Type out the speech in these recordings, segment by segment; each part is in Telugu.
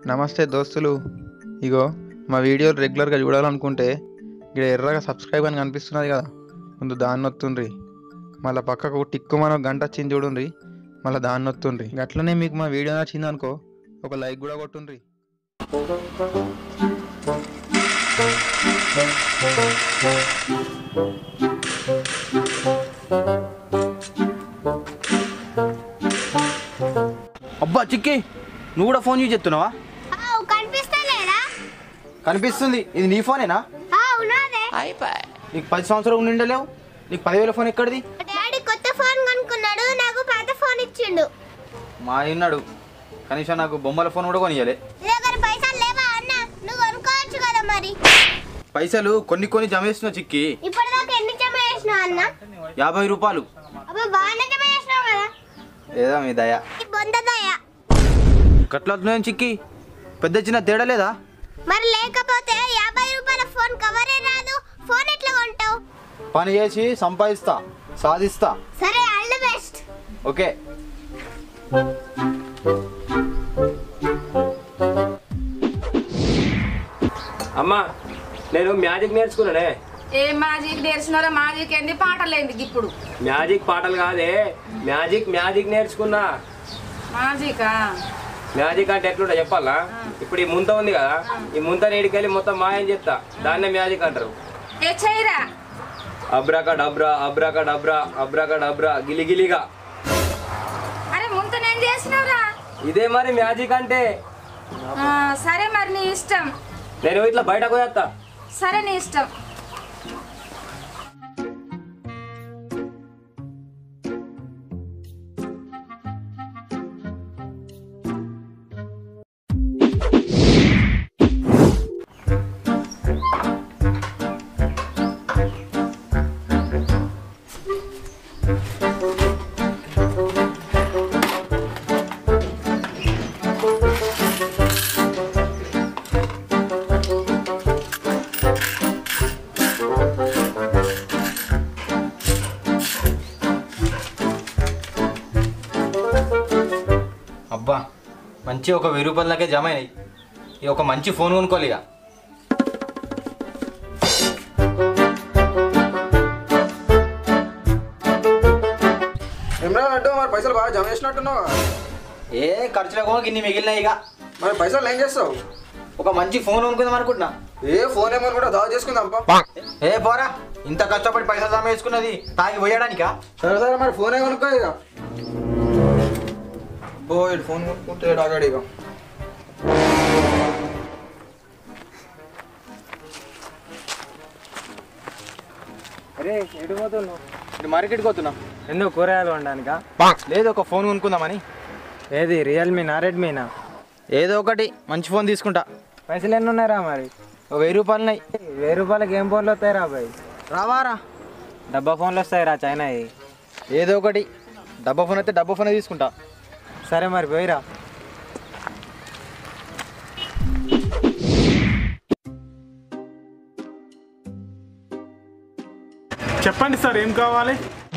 నమస్తే దోస్తులు ఇగో మా వీడియోలు రెగ్యులర్గా చూడాలనుకుంటే ఇక్కడ ఎర్రగా సబ్స్క్రైబ్ అని కనిపిస్తున్నది కదా ముందు దాన్ని నొత్తుండ్రి మళ్ళీ పక్కకు టిక్కు మనం గంట వచ్చింది చూడండి మళ్ళీ దాన్ని నొత్తుండ్రి అట్లనే మీకు మా వీడియో నచ్చింది అనుకో ఒక లైక్ కూడా కొట్టుండ్రి అబ్బా చిక్కి నువ్వు కూడా ఫోన్ యూజ్ చేస్తున్నావా ఆవ్, కనిపిస్తలేదా కనిపిస్తుంది ఇది నీ ఫోనేనా ఆవ్, నాదే నీకు పది సంవత్సరాలు నిండలేవు నీకు పదివేల ఫోన్ ఎక్కడిది డాడీ కొత్త ఫోన్ కొనుక్కున్నాడు నాకు పాత ఫోన్ ఇచ్చిండు మా ఇన్నాడు కనీసం నాకు బొమ్మల ఫోన్ కూడా కొనియాలి నీ దగ్గర పైసలు లేవా అన్న నువ్వు కొనుక్కోవచ్చు కదా మరి పైసలు కొన్ని కొన్ని జమ చేస్తున్నావు చిక్కి ఇప్పటిదాకా ఎన్ని జమ చేసినావు అన్న యాభై రూపాయలు అబ్బా బాగానే జమ చేసినావు కదా ఏదా మీ దయ ఈ బొందదయ్య కట్లవుతున్నాయి చిక్కి పెద్ద చిన్న తేడా లేదా మరి లేకపోతే యాభై రూపాయల ఫోన్ కవరే రాదు ఫోన్ ఎట్లా కొంటావు పని చేసి సంపాదిస్తా సాధిస్తా సరే ఆల్ ది బెస్ట్ ఓకే అమ్మా నేను మ్యాజిక్ నేర్చుకున్నానే ఏ మ్యాజిక్ నేర్చినారో మ్యాజిక్ ఏంది పాటలు ఏంది ఇప్పుడు మ్యాజిక్ పాటలు కాదే మ్యాజిక్ మ్యాజిక్ నేర్చుకున్నా మ్యాజికా మ్యాజిక్ అంటే ఎట్లుంటా చెప్పాలా ఇప్పుడు ఈ ముంత ఉంది కదా ఈ ముంత నీడికెళ్ళి మొత్తం మాయం చెప్తా దాన్నే మ్యాజిక్ అంటారు ఏ చేయరా అబ్రాక డబ్రా అబ్రాక డబ్రా అబ్రాక డబ్రా గిలిగిలిగా అరే ముంత నేను చేసినవరా ఇదే మరి మ్యాజిక్ అంటే సరే మరి నీ ఇష్టం నేను ఇట్లా బయటకు పోయేస్తా సరే నీ ఇష్టం అబ్బా మంచి ఒక వెయ్యి రూపాయల దాకా జమ అయినాయి ఇక ఒక మంచి ఫోన్ కొనుక్కోవాలి ఇక ఏమరా అంటే మరి పైసలు బాగా జమ చేసినట్టున్నావు ఏ ఖర్చులకు కూడా ఇన్ని మిగిలినాయి ఇక మరి పైసలు ఏం చేస్తావు ఒక మంచి ఫోన్ కొనుక్కుందాం అనుకుంటున్నా ఏ ఫోన్ ఏమని కూడా దావ చేసుకుందాం పా ఏ పోరా ఇంత కష్టపడి పైసలు జమ చేసుకున్నది తాగి పోయడానికా సరే సరే మరి ఫోనే కొనుక్కో ఇక బో ఇటు ఫోన్ కొనుక్కుంటే ఆగాడు ఇక అరే ఎటు పోతున్నావు ఇటు మార్కెట్కి పోతున్నా ఎందుకు కూరగాయలు వండానికా లేదు ఒక ఫోన్ కొనుక్కుందామని ఏది రియల్మీనా రెడ్మీనా ఏదో ఒకటి మంచి ఫోన్ తీసుకుంటా పైసలు ఎన్ని ఉన్నాయిరా మరి ఒక వెయ్యి రూపాయలు ఉన్నాయి వెయ్యి రూపాయలకి ఏం ఫోన్లు వస్తాయి రా బాయ్ రావారా డబ్బా ఫోన్లు వస్తాయి రా చైనా ఏదో ఒకటి డబ్బా ఫోన్ అయితే డబ్బా ఫోన్ తీసుకుంటా సరే మరి పోయిరా చెప్పండి సార్ ఏం కావాలి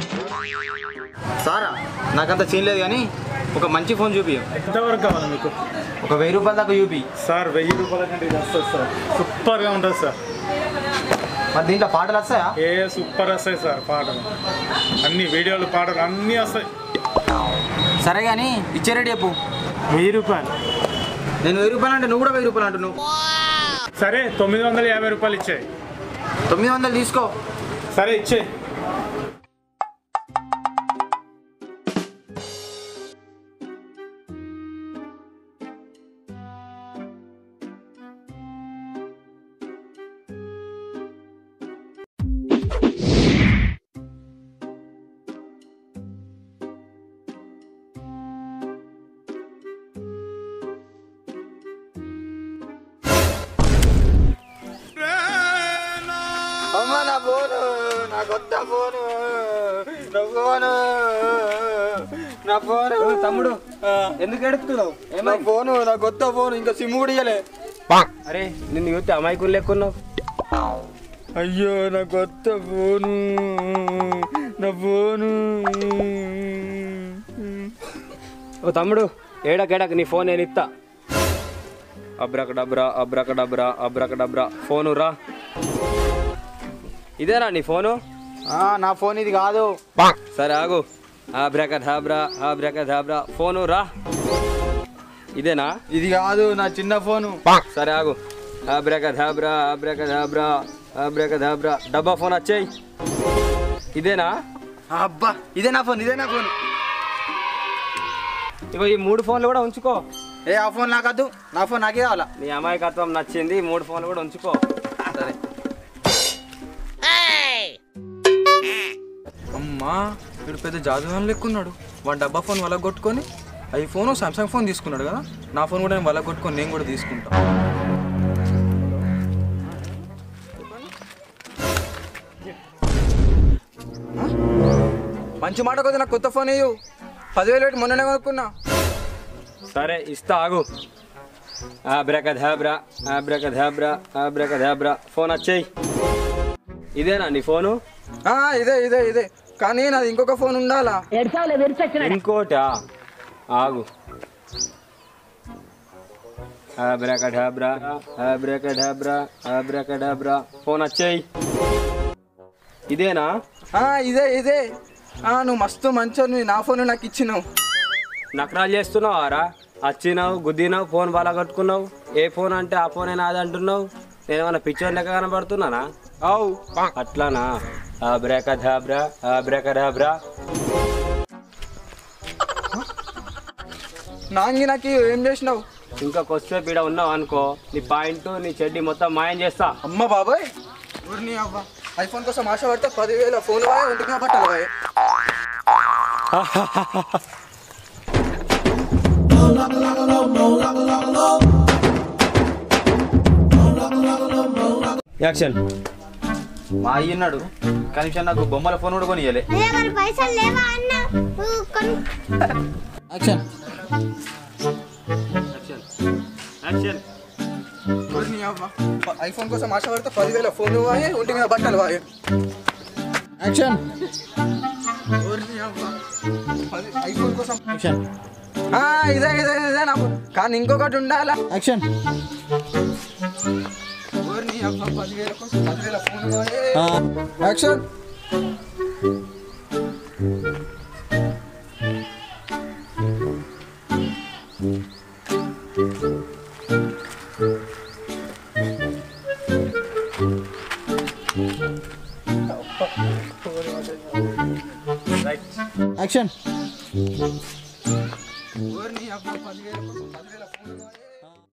సారా నాకంత సీన్ లేదు కానీ ఒక మంచి ఫోన్ చూపి ఎంతవరకు కావాలి మీకు ఒక వెయ్యి రూపాయల దాకా చూపి సార్ వెయ్యి రూపాయల కంటే ఇది వస్తుంది సార్ సూపర్గా ఉంటుంది సార్ మరి దీంట్లో పాటలు వస్తాయా ఏ సూపర్ వస్తాయి సార్ పాటలు అన్ని వీడియోలు పాటలు అన్నీ వస్తాయి సరే కానీ ఇచ్చే రేటు చెప్పు వెయ్యి రూపాయలు నేను వెయ్యి రూపాయలు అంటే నువ్వు కూడా వెయ్యి రూపాయలు అంటున్నావు సరే తొమ్మిది వందల యాభై రూపాయలు ఇచ్చాయి తొమ్మిది వందలు తీసుకో సరే ఇచ్చే అమ్మ నా ఫోను నా కొత్త ఫోను నా ఫోను నా ఫోను తమ్ముడు ఎందుకు ఎడుతున్నావు నా ఫోను నా కొత్త ఫోను ఇంకా సిమ్ కూడా ఇయ్యలే అరే నిన్ను చూస్తే అమాయకులు లెక్కున్నావు అయ్యో నా కొత్త ఫోను నా ఫోను ఓ తమ్ముడు ఏడకేడక నీ ఫోన్ నేను ఇస్తా అబ్రకడబ్రా అబ్రకడబ్రా అబ్రకడబ్రా ఫోను రా ఇదేనా నీ ఫోను ఆ, నా ఫోన్ ఇది కాదు సరే ఆగు ఆబ్రకధాబ్రా ఆబ్రకధాబ్రా ఫోను రా ఇదేనా ఇది కాదు నా చిన్న ఫోను సరే ఆగు ఆబ్రకధాబ్రా ఆబ్రకధాబ్రా ఆబ్రకధాబ్రా డబ్బా ఫోన్ వచ్చేయి ఇదేనా అబ్బా ఇదే నా ఫోన్ ఇదే నా ఫోన్ ఇగో ఈ మూడు ఫోన్లు కూడా ఉంచుకో ఏ ఆ ఫోన్ నాకద్దు నా ఫోన్ నాకే కావాలా నీ అమాయకత్వం నచ్చింది ఈ మూడు ఫోన్లు కూడా ఉంచుకో సరే అమ్మా వీడు పెద్ద జాదుగాన్ లెక్కున్నాడు వాడు డబ్బా ఫోన్ వల్ల కొట్టుకొని ఐఫోన్ సామ్సంగ్ ఫోన్ తీసుకున్నాడు కదా నా ఫోన్ కూడా నేను వల్ల కొట్టుకొని నేను కూడా తీసుకుంటా మంచి మాట కొద్ది నాకు కొత్త ఫోన్ ఇయ్యు పదివేలు పెట్టి మొన్ననే కొనుక్కున్నా సరే ఇస్తా ఆగు ఆబ్రకధాబ్రా ఆబ్రకధాబ్రా ఆబ్రకధాబ్రా ఫోన్ వచ్చేయి ఇదేనా నీ ఫోను ఆ, ఇదే ఇదే ఇదే కానీ నాది ఇంకొక ఫోన్ ఉండాలా ఇంకోటా ఆగు ఆబ్రకఢాబ్రా ఆబ్రకఢాబ్రా ఆబ్రకఢాబ్రా ఫోన్ వచ్చేయి ఇదేనా ఆ, ఇదే ఇదే ఆ, నువ్వు మస్తు మంచో నువ్వు నా ఫోన్ నాకు ఇచ్చినావు నకరాలు చేస్తున్నావు ఆరా వచ్చినావు గుద్దినావు ఫోన్ బాగా కట్టుకున్నావు ఏ ఫోన్ అంటే ఆ ఫోన్ నాది అంటున్నావు నేను ఏమైనా పిక్చర్ లెక్క కనబడుతున్నానా అవు అట్లానా ఆబ్రకధాబ్రా ఆబ్రకధాబ్రా నాంగి నాకు ఏం చేసినావు ఇంకా కొద్దిసేపు ఈడ ఉన్నావు అనుకో నీ పాయింట్ నీ చెడ్డి మొత్తం మాయం చేస్తా అమ్మ బాబాయ్ ఊరిని అవ్వ ఐఫోన్ కోసం ఆశ పడితే పదివేల ఫోన్ వాయ్ ఒంటికి పట్టాలి వాయ్ యాక్షన్ మా అయ్యున్నాడు కనీసం నాకు బొమ్మల ఫోన్ కూడా కొనియలే నీ దగ్గర పైసలు లేవా అన్న నువ్వు కొను యాక్షన్ యాక్షన్ ఊరిని అవ్వ ప- ఐఫోన్ కోసం ఆశ పడితే పదివేల ఫోన్ వాయ్ ఒంటి మీద బట్టలు వాయ్ యాక్షన్ ఊరిని అవ్వ పది- ఐఫోన్ కోసం యాక్షన్ ఆ, ఇదే ఇదే ఇదే నా ఫోన్. కానీ ఇంకొకటి ఉండాలా యాక్షన్ ఊరిని అవ్వ పదివేల కోసం పదివేల ఫోన్ వాయ్ యాక్షన్ యాక్షన్